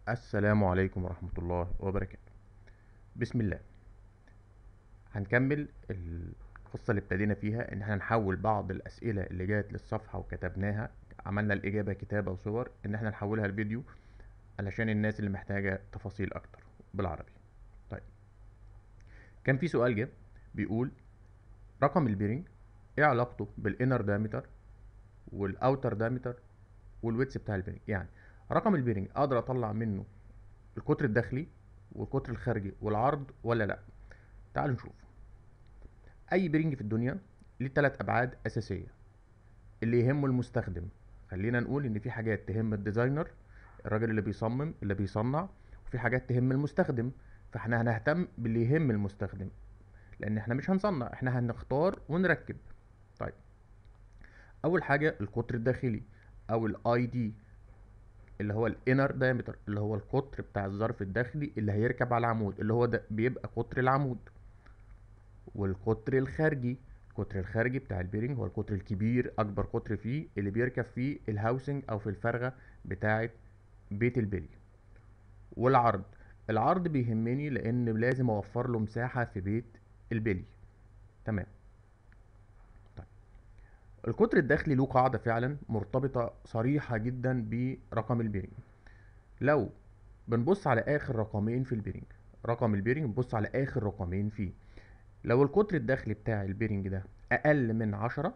السلام عليكم ورحمة الله وبركاته بسم الله هنكمل القصة اللي ابتدينا فيها ان احنا نحول بعض الاسئلة اللي جات للصفحة وكتبناها عملنا الاجابة كتابة وصور ان احنا نحولها لفيديو علشان الناس اللي محتاجة تفاصيل اكتر بالعربي طيب كان في سؤال جه بيقول رقم البيرنج ايه علاقته بالانر دايمتر والاوتر دايمتر والويتس بتاع البيرنج يعني رقم البيرنج اقدر اطلع منه القطر الداخلي والقطر الخارجي والعرض ولا لا تعالوا نشوف اي بيرنج في الدنيا ليه ثلاث ابعاد اساسيه اللي يهمه المستخدم خلينا نقول ان في حاجات تهم الديزاينر الراجل اللي بيصمم اللي بيصنع وفي حاجات تهم المستخدم فاحنا هنهتم باللي يهم المستخدم لان احنا مش هنصنع احنا هنختار ونركب طيب اول حاجه القطر الداخلي او الاي دي اللي هو الانر دايمتر اللي هو القطر بتاع الظرف الداخلي اللي هيركب على العمود اللي هو ده بيبقى قطر العمود والقطر الخارجي القطر الخارجي بتاع البيرنج هو القطر الكبير اكبر قطر فيه اللي بيركب فيه الهاوسنج او في الفرغه بتاعه بيت البلي والعرض العرض بيهمني لان لازم اوفر له مساحه في بيت البلي تمام طيب القطر الداخلي له قاعده فعلا مرتبطه صريحه جدا برقم البيرنج لو بنبص على اخر رقمين في البيرنج رقم البيرنج بنبص على اخر رقمين فيه لو القطر الداخلي بتاع البيرنج ده اقل من عشرة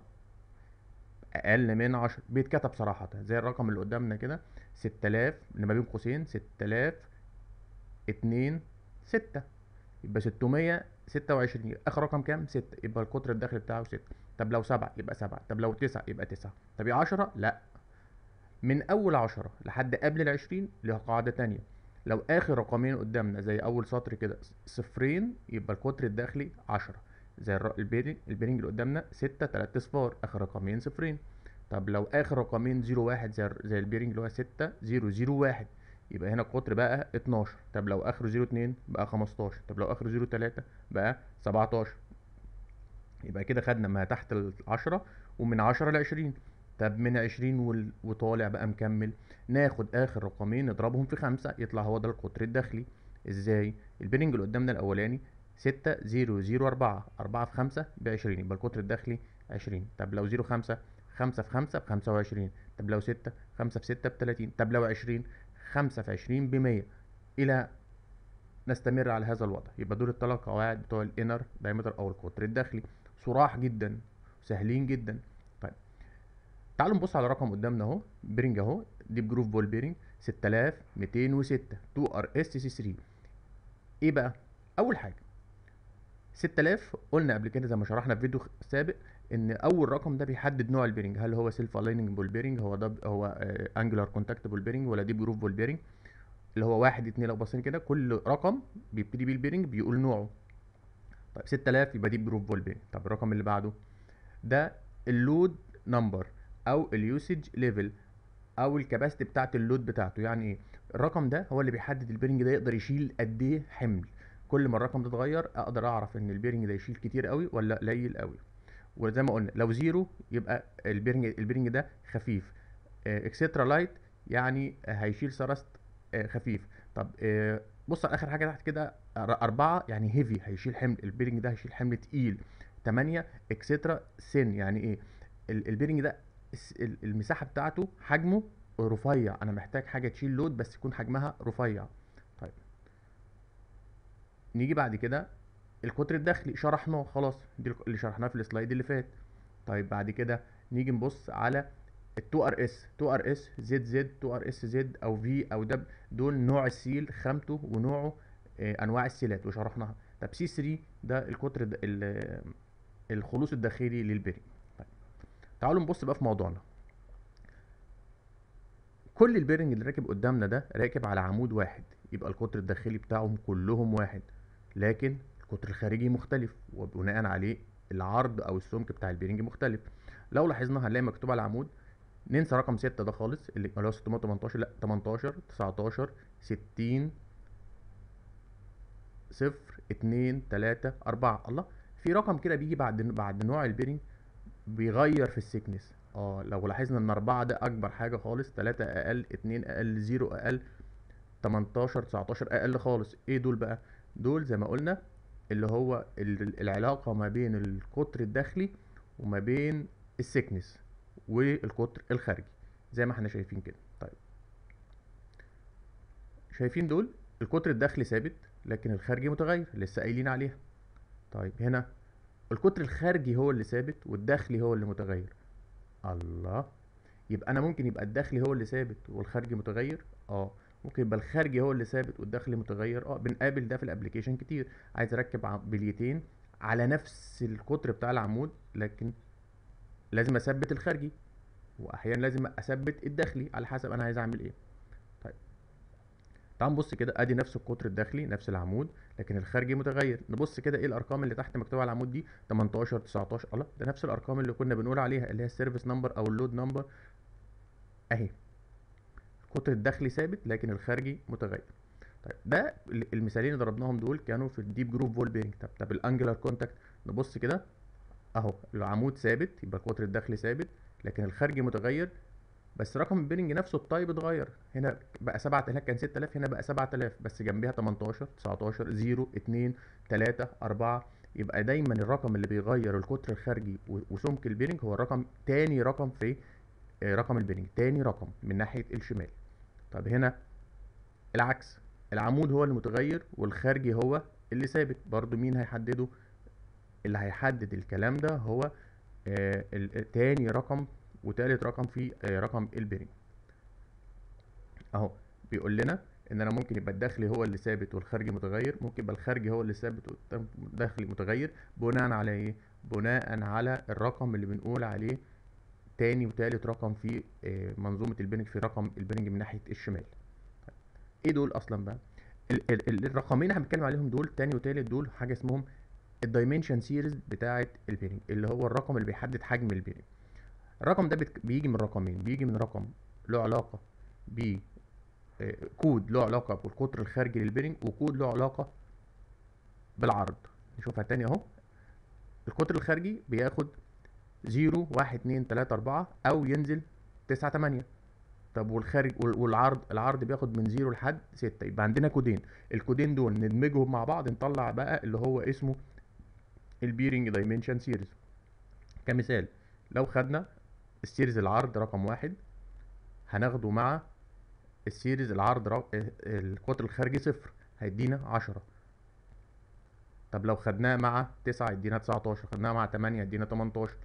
اقل من عشرة بيتكتب صراحة زي الرقم اللي قدامنا كده ستة آلاف اللي ما بين قوسين ستة آلاف اتنين ستة يبقى ستمية ستة وعشرين اخر رقم كام ستة يبقى القطر الداخلي بتاعه ستة طب لو سبعة يبقى سبعة طب لو تسعة يبقى تسعة طب عشرة لا من اول عشرة لحد قبل العشرين ليها قاعدة تانية لو اخر رقمين قدامنا زي اول سطر كده صفرين يبقى القطر الداخلي عشرة زي البيرنج البيرنج اللي قدامنا ستة تلات اصفار اخر رقمين صفرين طب لو اخر رقمين زيرو واحد زي زي البيرنج اللي هو ستة زيرو زيرو واحد يبقى هنا القطر بقى اتناشر طب لو اخره زيرو اتنين بقى خمستاشر طب لو اخره زيرو تلاتة بقى سبعتاشر يبقى كده خدنا ما تحت العشرة ومن عشرة لعشرين طب من عشرين وطالع بقى مكمل ناخد اخر رقمين نضربهم في خمسة يطلع هو ده القطر الداخلي ازاي البيرنج اللي قدامنا الاولاني ستة زيرو زيرو اربعة اربعة في خمسة بعشرين يبقى القطر الداخلي عشرين طب لو زيرو خمسة خمسة في خمسة بخمسة وعشرين طب لو ستة خمسة في ستة بتلاتين طب لو عشرين خمسة في عشرين بمية الى نستمر على هذا الوضع يبقى دول الثلاث قواعد بتوع الانر دايمتر او القطر الداخلي صراح جدا سهلين جدا طيب تعالوا نبص على رقم قدامنا اهو بيرنج اهو ديب جروف بول بيرنج 6206 2 ار اس سي 3 ايه بقى اول حاجه 6000 قلنا قبل كده زي ما شرحنا في فيديو سابق ان اول رقم ده بيحدد نوع البيرنج هل هو سيلف الايننج بول بيرنج هو ده هو انجلر كونتاكت بول بيرنج ولا ديب جروف بول بيرنج اللي هو واحد اتنين لو بصين كده كل رقم بيبتدي بيه البيرنج بيقول نوعه طيب 6000 يبقى ديب جروف بول بيرنج طب الرقم اللي بعده ده اللود نمبر او اليوسج ليفل او الكباستي بتاعه اللود بتاعته يعني ايه الرقم ده هو اللي بيحدد البيرنج ده يقدر يشيل قد ايه حمل كل ما الرقم ده اتغير اقدر اعرف ان البيرنج ده يشيل كتير قوي ولا قليل قوي وزي ما قلنا لو زيرو يبقى البيرنج البيرنج ده خفيف اكسترا لايت يعني هيشيل سرست خفيف طب بص على اخر حاجه تحت كده أربعة يعني هيفي هيشيل حمل البيرنج ده هيشيل حمل تقيل تمانية اكسترا سن يعني ايه البيرنج ده المساحه بتاعته حجمه رفيع انا محتاج حاجه تشيل لود بس يكون حجمها رفيع طيب نيجي بعد كده القطر الداخلي شرحناه خلاص دي اللي شرحناه في السلايد اللي فات طيب بعد كده نيجي نبص على ال 2 ار اس 2 ار اس زد زد 2 ار اس زد او في او دب دول نوع السيل خامته ونوعه آه انواع السيلات وشرحناها طب سي 3 ده القطر الخلوص الداخلي للبري طيب. تعالوا نبص بقى في موضوعنا كل البيرنج اللي راكب قدامنا ده راكب على عمود واحد يبقى القطر الداخلي بتاعهم كلهم واحد لكن القطر الخارجي مختلف وبناء عليه العرض او السمك بتاع البيرنج مختلف لو لاحظنا هنلاقي مكتوب على العمود ننسى رقم ستة ده خالص اللي هو 618 لا 18 19 60 صفر اتنين تلاتة أربعة الله في رقم كده بيجي بعد بعد نوع البيرنج بيغير في السيكنس اه لو لاحظنا ان اربعة ده اكبر حاجة خالص تلاتة اقل اتنين اقل زيرو اقل 18 19 اقل خالص ايه دول بقى دول زي ما قلنا اللي هو ال- العلاقة ما بين القطر الداخلي وما بين السكنس والقطر الخارجي زي ما احنا شايفين كده طيب شايفين دول القطر الداخلي ثابت لكن الخارجي متغير لسه قايلين عليها طيب هنا القطر الخارجي هو اللي ثابت والداخلي هو اللي متغير الله يبقى انا ممكن يبقى الداخلي هو اللي ثابت والخارجي متغير اه ممكن يبقى الخارجي هو اللي ثابت والداخلي متغير اه بنقابل ده في الابليكيشن كتير عايز اركب ع- بليتين على نفس القطر بتاع العمود لكن لازم اثبت الخارجي واحيانا لازم اثبت الداخلي على حسب انا عايز اعمل ايه طيب تعال نبص كده ادي نفس القطر الداخلي نفس العمود لكن الخارجي متغير نبص كده ايه الارقام اللي تحت مكتوبه على العمود دي 18 19 الله ده نفس الارقام اللي كنا بنقول عليها اللي هي السيرفيس نمبر او اللود نمبر اهي القطر الداخلي ثابت لكن الخارجي متغير طيب ده ال- المثالين اللي ضربناهم دول كانوا في الديب جروف فول بيرنج طب طب الانجلر كونتاكت نبص كده اهو العمود ثابت يبقى القطر الداخلي ثابت لكن الخارجي متغير بس رقم البيرنج نفسه التايب اتغير هنا بقى 7000 هناك كان 6000 هنا بقى 7000 بس جنبها 18 19 0 2 3 4 يبقى دايما الرقم اللي بيغير القطر الخارجي و- وسمك البيرنج هو الرقم تاني رقم في آه، رقم البيرنج تاني رقم من ناحية الشمال طب هنا العكس العمود هو المتغير والخارجي هو اللي ثابت برضو مين هيحدده اللي هيحدد الكلام ده هو آه، ال- ال- تاني رقم وتالت رقم في آه، رقم البيرنج اهو بيقول لنا ان انا ممكن يبقى الداخلي هو اللي ثابت والخارجي متغير ممكن يبقى الخارجي هو اللي ثابت والداخلي متغير بناء على ايه بناء على الرقم اللي بنقول عليه تاني وتالت رقم في آه، منظومة البنج في رقم البنج من ناحية الشمال ايه دول اصلا بقى ال ال ال الرقمين اللي احنا بنتكلم عليهم دول تاني وتالت دول حاجة اسمهم الدايمنشن سيريز بتاعة البيرنج اللي هو الرقم اللي بيحدد حجم البيرنج الرقم ده بت- بيجي من رقمين بيجي من رقم له علاقة ب آه، كود له علاقة بالقطر الخارجي للبيرنج وكود له علاقة بالعرض نشوفها تاني اهو القطر الخارجي بياخد زيرو واحد اتنين تلاتة أربعة أو ينزل تسعة تمانية طب والخارج وال- والعرض العرض بياخد من زيرو لحد ستة يبقى عندنا كودين الكودين دول ندمجهم مع بعض نطلع بقى اللي هو اسمه البيرنج دايمنشن سيريز كمثال لو خدنا السيريز العرض رقم واحد هناخده مع السيريز العرض رق... القطر الخارجي صفر هيدينا عشرة طب لو خدناه مع تسعة يدينا تسعتاشر خدناه مع تمانية يدينا تمنتاشر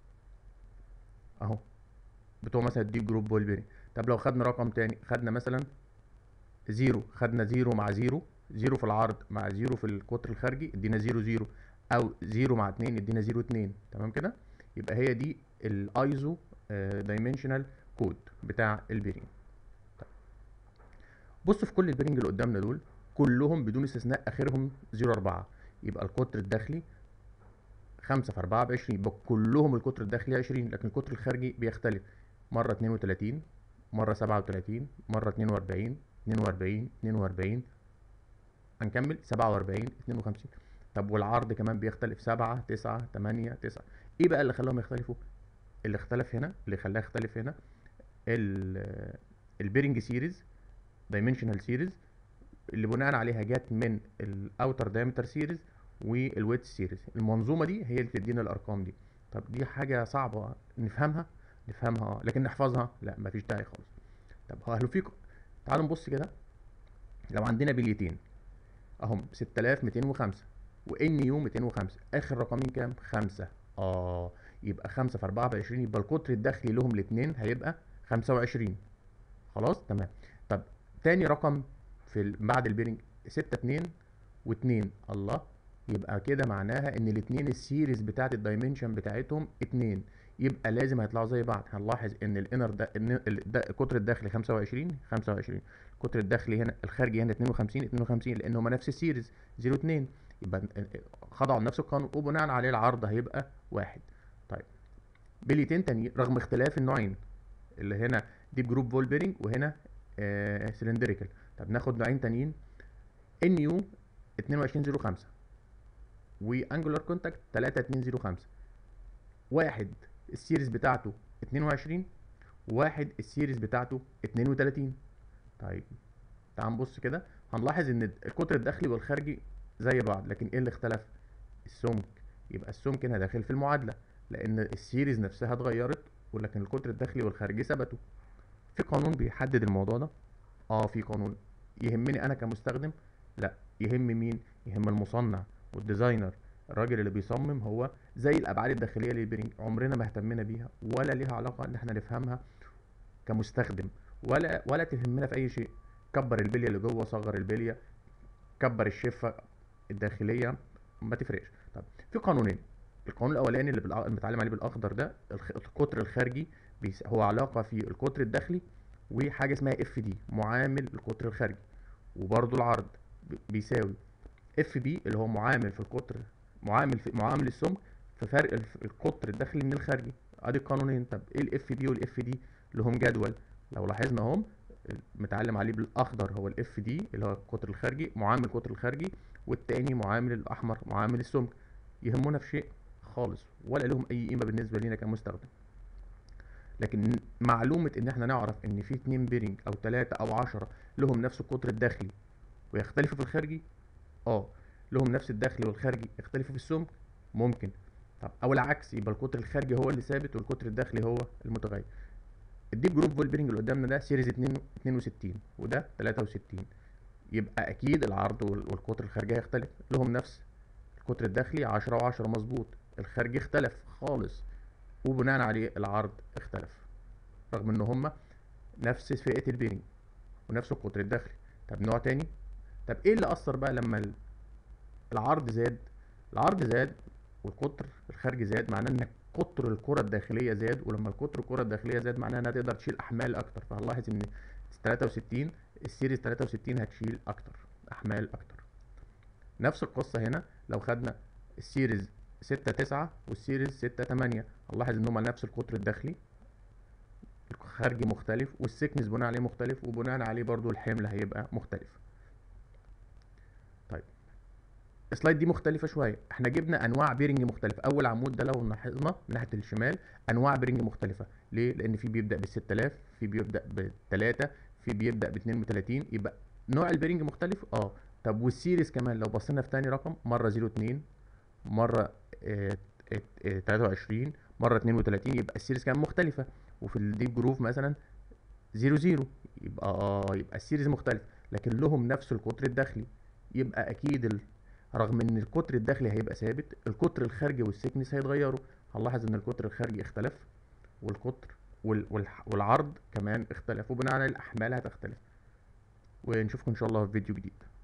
اهو بتوع مثلا الديب جروب بول بيرنج طب لو خدنا رقم تاني خدنا مثلا زيرو خدنا زيرو مع زيرو زيرو في العرض مع زيرو في القطر الخارجي ادينا زيرو زيرو او زيرو مع اتنين ادينا زيرو اتنين تمام كده يبقى هي دي الايزو دايمنشنال كود بتاع البيرنج بص في كل البيرنج اللي قدامنا دول كلهم بدون استثناء اخرهم زيرو اربعة يبقى القطر الداخلي خمسة في أربعة بعشرين يبقى كلهم القطر الداخلي عشرين لكن القطر الخارجي بيختلف مرة اتنين وتلاتين مرة سبعة وتلاتين مرة اتنين وأربعين اتنين وأربعين اتنين وأربعين هنكمل سبعة وأربعين اتنين وخمسين طب والعرض كمان بيختلف سبعة تسعة تمانية تسعة ايه بقى اللي خلاهم يختلفوا اللي اختلف هنا اللي خلاه يختلف هنا ال البيرنج سيريز دايمنشنال سيريز اللي بناء عليها جت من الاوتر دايمتر سيريز والويت سيريز المنظومه دي هي اللي بتدينا الارقام دي طب دي حاجه صعبه نفهمها نفهمها اه لكن نحفظها لا مفيش داعي خالص طب هل في تعالوا نبص كده لو عندنا بليتين اهم 6205 وان يو 205 اخر رقمين كام 5 اه يبقى 5 في 4 ب 20 يبقى القطر الداخلي لهم الاثنين هيبقى 25 خلاص تمام طب تاني رقم في ال- بعد البيرنج 6 2 و2 الله يبقى كده معناها ان الاثنين السيريز بتاعت الدايمنشن بتاعتهم 2 يبقى لازم هيطلعوا زي بعض هنلاحظ ان الانر ده ان ال- ده- القطر الداخلي 25 25 القطر الداخلي هنا الخارجي هنا 52 52 لان هما نفس السيريز 0 2 يبقى خضعوا لنفس القانون وبناء عليه العرض هيبقى واحد طيب بليتين تاني رغم اختلاف النوعين اللي هنا ديب جروب بول بيرنج وهنا آه سلندريكال طب ناخد نوعين تانيين ان يو 2205 وانجولار كونتاكت 3205 واحد السيريز بتاعته 22 وواحد السيريز بتاعته 32 طيب تعال نبص كده هنلاحظ ان القطر الداخلي والخارجي زي بعض لكن ايه اللي اختلف السمك يبقى السمك هنا داخل في المعادله لان السيريز نفسها اتغيرت ولكن القطر الداخلي والخارجي ثبتوا في قانون بيحدد الموضوع ده اه في قانون يهمني انا كمستخدم لا يهم مين يهم المصنع والديزاينر الراجل اللي بيصمم هو زي الابعاد الداخليه للبيرنج عمرنا ما اهتمينا بيها ولا ليها علاقه ان احنا نفهمها كمستخدم ولا ولا تهمنا في اي شيء كبر البليه اللي جوه صغر البليه كبر الشفه الداخليه ما تفرقش طب في قانونين القانون الاولاني اللي بالأ- اللي متعلم عليه بالاخضر ده الخ- القطر الخارجي بيس- هو علاقه في القطر الداخلي وحاجه اسمها اف دي معامل القطر الخارجي وبرضو العرض ب- بيساوي اف بي اللي هو معامل في القطر معامل في معامل السمك في فرق الف- القطر الداخلي من الخارجي ادي القانونين طب ايه الاف بي والاف دي لهم جدول لو لاحظنا اهم متعلم عليه بالاخضر هو الاف دي اللي هو القطر الخارجي معامل القطر الخارجي والتاني معامل الاحمر معامل السمك يهمنا في شيء خالص ولا لهم اي قيمه بالنسبه لينا كمستخدم لكن معلومه ان احنا نعرف ان في اتنين بيرنج او تلاتة او عشرة لهم نفس القطر الداخلي ويختلفوا في الخارجي اه لهم نفس الداخلي والخارجي يختلفوا في السمك ممكن طب او العكس يبقى القطر الخارجي هو اللي ثابت والقطر الداخلي هو المتغير الديب جروب فول بيرنج اللي قدامنا ده سيريز 2 62 وده 63 يبقى اكيد العرض وال- والقطر الخارجي هيختلف لهم نفس القطر الداخلي 10 و10 مظبوط الخارجي اختلف خالص وبناء عليه العرض اختلف رغم ان هما نفس فئة البيرنج ونفس القطر الداخلي طب نوع تاني طب ايه اللي اثر بقى لما ال- العرض زاد العرض زاد والقطر الخارجي زاد معناه ان قطر الكرة الداخلية زاد ولما القطر الكرة الداخلية زاد معناها انها تقدر تشيل احمال اكتر فهنلاحظ ان 63 السيريز 63 هتشيل اكتر احمال اكتر نفس القصة هنا لو خدنا السيريز 6 9 والسيريز 6 8 هنلاحظ ان هما نفس القطر الداخلي الخارجي مختلف والسكنس بناء عليه مختلف وبناء عليه برضو الحمل هيبقى مختلف طيب السلايد دي مختلفة شوية احنا جبنا انواع بيرنج مختلفة اول عمود ده لو لاحظنا من ناحية الشمال انواع بيرنج مختلفة ليه لان في بيبدأ بال 6000 في بيبدأ ب 3 في بيبدأ ب 32 يبقى نوع البيرنج مختلف اه طب والسيريز كمان لو بصينا في تاني رقم مرة 02 مرة آه، آه، آه، 23 مرة 32 يبقى السيريز كمان مختلفة وفي الديب جروف مثلا 00 يبقى اه يبقى السيريز مختلف لكن لهم نفس القطر الداخلي يبقى اكيد ال... رغم ان القطر الداخلي هيبقى ثابت القطر الخارجي والسكنس هيتغيروا هنلاحظ ان القطر الخارجي اختلف والقطر وال... والح... والعرض كمان اختلف وبناء على الاحمال هتختلف ونشوفكم ان شاء الله في فيديو جديد